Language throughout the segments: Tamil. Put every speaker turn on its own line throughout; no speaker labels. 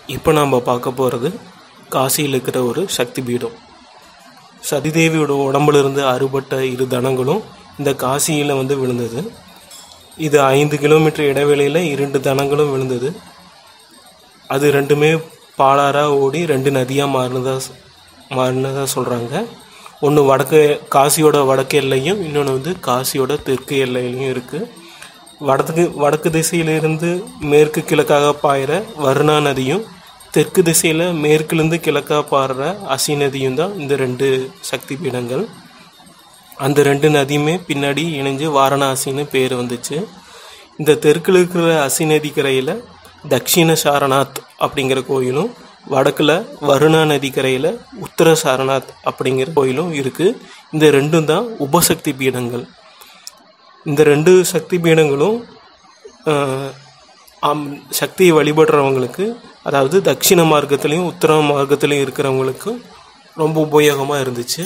இப்போ நாம் பார்க்க போகிறது காசியில் இருக்கிற ஒரு சக்தி பீடம் சதிதேவியோட உடம்புல இருந்து அறுபட்ட இரு தனங்களும் இந்த காசியில் வந்து விழுந்தது இது ஐந்து கிலோமீட்டர் இடைவெளியில் இரண்டு தனங்களும் விழுந்தது அது ரெண்டுமே பாலாறாக ஓடி ரெண்டு நதியாக மாறினதா மாறினதா சொல்கிறாங்க ஒன்று வடக்கு காசியோட வடக்கு எல்லையும் இன்னொன்று வந்து காசியோட தெற்கு எல்லையிலையும் இருக்குது வடக்கு வடக்கு திசையிலிருந்து மேற்கு கிழக்காக பாயிற வருணா நதியும் தெற்கு திசையில் மேற்குலேருந்து கிழக்காக பாடுற அசி நதியும் தான் இந்த ரெண்டு சக்தி பீடங்கள் அந்த ரெண்டு நதியுமே பின்னாடி இணைஞ்சு வாரணாசின்னு பேர் வந்துச்சு இந்த தெற்கில் இருக்கிற அசி நதி கரையில் தக்ஷிண சாரநாத் அப்படிங்கிற கோயிலும் வடக்கில் வருணா நதி கரையில் உத்தர சாரநாத் அப்படிங்கிற கோயிலும் இருக்குது இந்த ரெண்டும் தான் உபசக்தி பீடங்கள் இந்த ரெண்டு சக்தி பீடங்களும் ஆஹ், அம் சக்தியை வழிபடுறவங்களுக்கு அதாவது தட்சிண மார்க்கத்துலேயும் உத்தர மார்க்கத்துலேயும் இருக்கிறவங்களுக்கு ரொம்ப உபயோகமாக இருந்துச்சு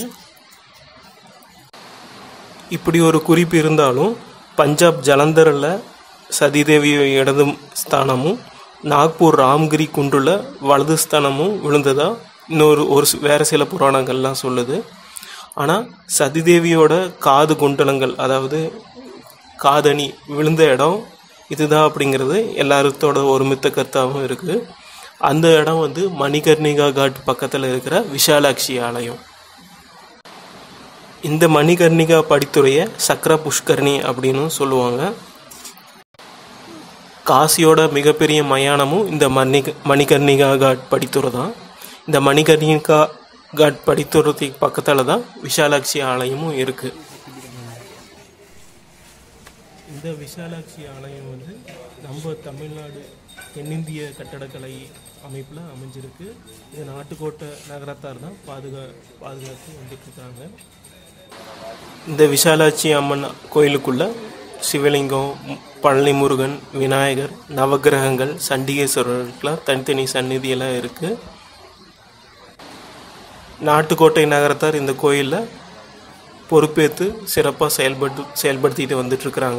இப்படி ஒரு குறிப்பு இருந்தாலும் பஞ்சாப் ஜலந்தரில் சதிதேவி இடது ஸ்தானமும் நாக்பூர் ராம்கிரி குன்றுல வலது ஸ்தானமும் விழுந்ததா இன்னொரு ஒரு சி- வேறு சில புராணங்கள்லாம் சொல்லுது ஆனால் சதிதேவியோட காது குண்டலங்கள் அதாவது காதணி விழுந்த இடம் இதுதான் அப்படிங்கிறது எல்லாருத்தோட ஒருமித்த கருத்தாகவும் இருக்குது அந்த இடம் வந்து மணிகர்ணிகா காட் பக்கத்தில் இருக்கிற விஷாலாட்சி ஆலயம் இந்த மணிகர்ணிகா படித்துறையை சக்கர புஷ்கரணி அப்படின்னு சொல்லுவாங்க காசியோட மிகப்பெரிய மயானமும் இந்த மணி மணிகர்ணிகா காட் படித்துறை தான் இந்த மணிகர்ணிகா காட் படித்துறதுக்கு பக்கத்தில் தான் விஷாலாட்சி ஆலயமும் இருக்குது இந்த விஷாலாட்சி ஆலயம் வந்து நம்ம தமிழ்நாடு தென்னிந்திய கட்டடக்கலை அமைப்பில் அமைஞ்சிருக்கு இது நாட்டுக்கோட்டை நகரத்தார் தான் பாதுகா பாதுகாத்து வந்துட்டு இருக்காங்க இந்த விஷாலாட்சி அம்மன் கோயிலுக்குள்ள சிவலிங்கம் மு- பழனி முருகன் விநாயகர் நவக்கிரகங்கள் சண்டிகேஸ்வரருக்குலாம் தனித்தனி சந்நிதியெல்லாம் இருக்குது நாட்டுக்கோட்டை நகரத்தார் இந்த கோயிலில் பொறுப்பேற்று சிறப்பாக செயல்பட்டு செயல்படுத்திட்டு வந்துட்டு இருக்கிறாங்க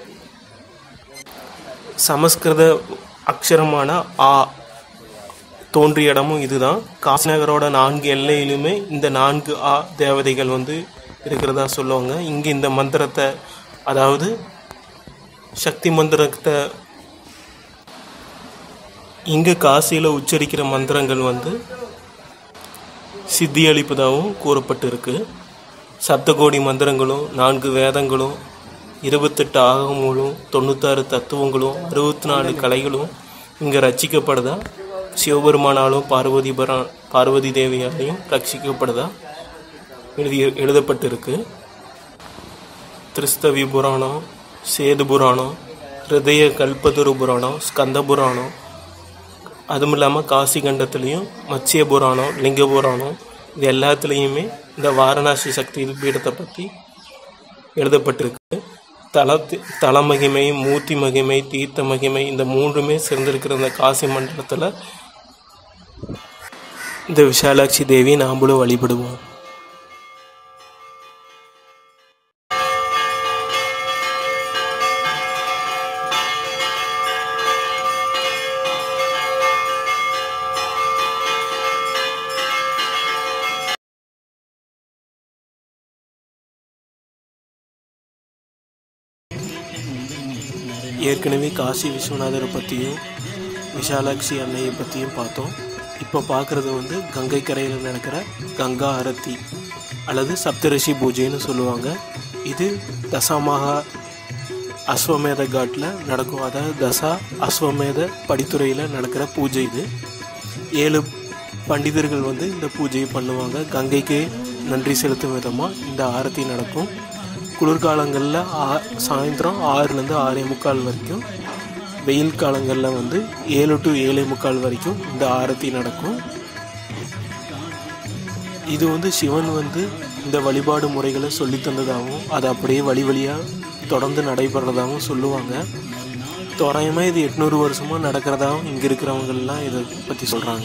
சமஸ்கிருத அக்ஷரமான ஆ தோன்றிய இடமும் இதுதான் காசி நகரோட நான்கு எல்லையிலுமே இந்த நான்கு ஆ தேவதைகள் வந்து இருக்கிறதா சொல்லுவாங்க இங்கே இந்த மந்திரத்தை அதாவது சக்தி மந்திரத்தை இங்கே காசியில் உச்சரிக்கிற மந்திரங்கள் வந்து சித்தி அளிப்பதாகவும் கூறப்பட்டிருக்கு சப்தகோடி மந்திரங்களும் நான்கு வேதங்களும் இருபத்தெட்டு ஆகமங்களும் தொண்ணூத்தாறு தத்துவங்களும் அறுபத்தி நாலு கலைகளும் இங்கே ரட்சிக்கப்படுதா சிவபெருமானாலும் பார்வதி பரா பார்வதி தேவியாலையும் ரட்சிக்கப்படுதா எழுதி எழுதப்பட்டிருக்கு திரிஸ்தவி புராணம் சேது புராணம் ஹிருதய கல்பதுரு புராணம் ஸ்கந்த புராணம் அதுவும் இல்லாமல் காசி கண்டத்துலேயும் மத்ஸ்ய புராணம் லிங்க புராணம் இது எல்லாத்துலேயுமே இந்த வாரணாசி சக்தி பீடத்தை பற்றி எழுதப்பட்டிருக்கு தல தல மகிமை மூர்த்தி மகிமை தீர்த்த மகிமை இந்த மூன்றுமே சேர்ந்திருக்கிற இந்த காசி மண்டலத்தில் இந்த விஷாலாட்சி தேவி நாமளும் வழிபடுவோம் ஏற்கனவே காசி விஸ்வநாதரை பற்றியும் விஷாலாட்சி அன்னையை பற்றியும் பார்த்தோம் இப்போ பார்க்குறது வந்து கங்கை கரையில் நடக்கிற கங்கா ஆரத்தி அல்லது சப்தரிஷி பூஜைன்னு சொல்லுவாங்க இது தசமகா அஸ்வமேத காட்டில் நடக்கும் அதாவது தசா அஸ்வமேத படித்துறையில் நடக்கிற பூஜை இது ஏழு பண்டிதர்கள் வந்து இந்த பூஜையை பண்ணுவாங்க கங்கைக்கு நன்றி செலுத்தும் விதமாக இந்த ஆரத்தி நடக்கும் குளிர்காலங்களில் ஆ சாயந்தரம் ஆறுலேருந்து ஆறே முக்கால் வரைக்கும் வெயில் காலங்களில் வந்து ஏழு டு ஏழே முக்கால் வரைக்கும் இந்த ஆரத்தி நடக்கும் இது வந்து சிவன் வந்து இந்த வழிபாடு முறைகளை சொல்லி தந்ததாகவும் அது அப்படியே வழி வழியாக தொடர்ந்து நடைபெறதாகவும் சொல்லுவாங்க தோராயமாக இது எட்நூறு வருஷமாக நடக்கிறதாகவும் இங்கே இருக்கிறவங்கெல்லாம் இதை பற்றி சொல்கிறாங்க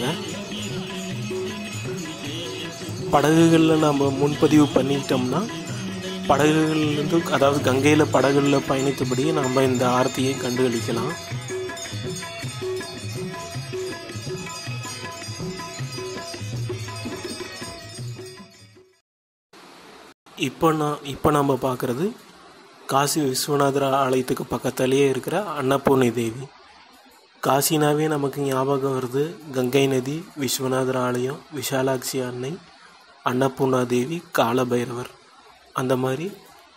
படகுகளில் நம்ம முன்பதிவு பண்ணிட்டோம்னா படகுகள்லேருந்து அதாவது கங்கையில் படகுகளில் பயணித்தபடி நம்ம இந்த ஆரத்தியை கண்டுகளிக்கலாம் இப்போ நான் இப்போ நம்ம பார்க்குறது காசி விஸ்வநாதர் ஆலயத்துக்கு பக்கத்துலேயே இருக்கிற அன்னபூர்ணி தேவி காசினாவே நமக்கு ஞாபகம் வருது கங்கை நதி விஸ்வநாதர் ஆலயம் விஷாலாட்சி அன்னை அன்னபூர்ணா தேவி காலபைரவர் அந்த மாதிரி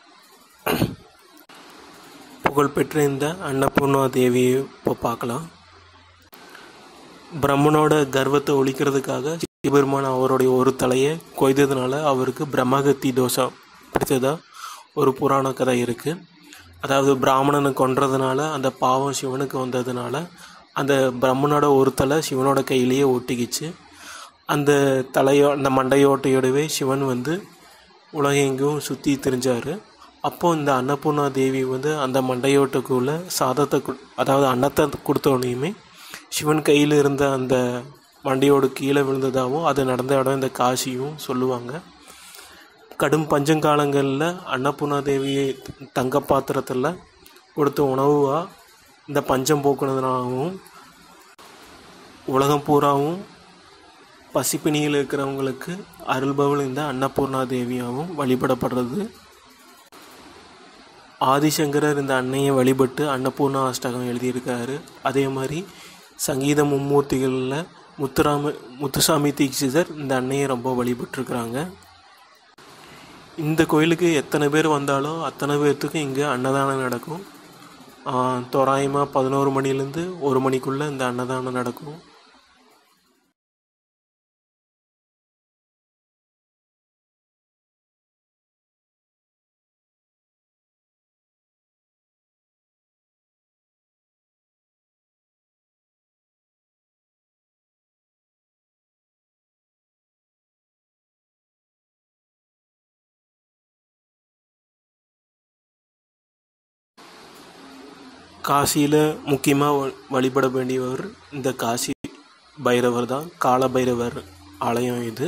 புகழ்பெற்ற இந்த அன்னபூர்ணா தேவியை இப்போ பார்க்கலாம் பிரம்மனோட கர்வத்தை ஒழிக்கிறதுக்காக சிவபெருமான் அவருடைய ஒரு தலையை கொய்ததுனால அவருக்கு பிரம்மகத்தி தோஷம் பிடித்ததா ஒரு புராண கதை இருக்குது அதாவது பிராமணனை கொன்றதுனால அந்த பாவம் சிவனுக்கு வந்ததுனால அந்த பிரம்மனோட ஒரு தலை சிவனோட கையிலேயே ஒட்டிக்கிச்சு அந்த தலையோ அந்த மண்டையோட்டையோடவே சிவன் வந்து உலகெங்கும் சுற்றி திரிஞ்சார் அப்போ இந்த அன்னபூர்ணா தேவி வந்து அந்த மண்டையோட்டுக்குள்ளே சாதத்தை கு- அதாவது அன்னத்தை கொடுத்தோடனையுமே சிவன் கையில் இருந்த அந்த மண்டையோடு கீழே விழுந்ததாகவும் அது நடந்த இடம் இந்த காசியும் சொல்லுவாங்க கடும் பஞ்சங்காலங்களில் அன்னபூர்ணா தேவியை தங்க பாத்திரத்தில் கொடுத்த உணவாக இந்த பஞ்சம் போக்குனதுனாகவும் உலகம் பூராவும் பசிப்பிணியில் இருக்கிறவங்களுக்கு அருள்பவள் இந்த அன்னபூர்ணா தேவியாகவும் வழிபடப்படுறது ஆதிசங்கரர் இந்த அன்னையை வழிபட்டு அன்னபூர்ணா அஷ்டகம் எழுதியிருக்காரு அதே மாதிரி சங்கீத மும்மூர்த்திகளில் முத்துராம முத்துசாமி தீட்சிதர் இந்த அன்னையை ரொம்ப வழிபட்டிருக்கிறாங்க இந்த கோயிலுக்கு எத்தனை பேர் வந்தாலும் அத்தனை பேர்த்துக்கு இங்கே அன்னதானம் நடக்கும் தோராயமாக பதினோரு மணிலேருந்து ஒரு மணிக்குள்ளே இந்த அன்னதானம் நடக்கும் காசியில் முக்கியமாக வழிபட வேண்டியவர் இந்த காசி பைரவர் தான் கால பைரவர் ஆலயம் இது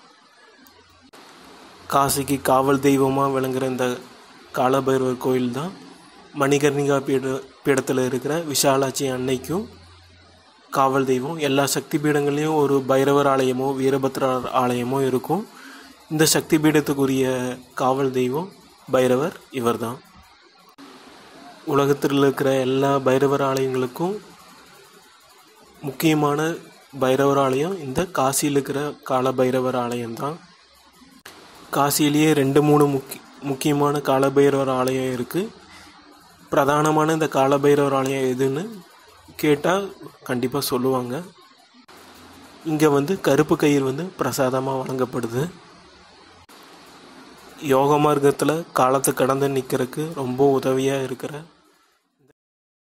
காசிக்கு காவல் தெய்வமாக விளங்குற இந்த காலபைரவர் கோயில் தான் மணிகர்ணிகா பீட பீடத்தில் இருக்கிற விஷாலாட்சி அன்னைக்கும் காவல் தெய்வம் எல்லா சக்தி பீடங்கள்லேயும் ஒரு பைரவர் ஆலயமோ வீரபத்ரர் ஆலயமோ இருக்கும் இந்த சக்தி பீடத்துக்குரிய காவல் தெய்வம் பைரவர் இவர்தான் உலகத்தில் இருக்கிற எல்லா பைரவர் ஆலயங்களுக்கும் முக்கியமான பைரவர் ஆலயம் இந்த காசியில் இருக்கிற கால பைரவர் ஆலயம்தான் காசியிலேயே ரெண்டு மூணு முக்கிய முக்கியமான காலபைரவர் ஆலயம் இருக்குது பிரதானமான இந்த காலபைரவர் ஆலயம் எதுன்னு கேட்டால் கண்டிப்பாக சொல்லுவாங்க இங்கே வந்து கருப்பு கயிறு வந்து பிரசாதமாக வழங்கப்படுது யோக மார்க்கத்தில் காலத்தை கடந்து நிற்கிறதுக்கு ரொம்ப உதவியாக இருக்கிற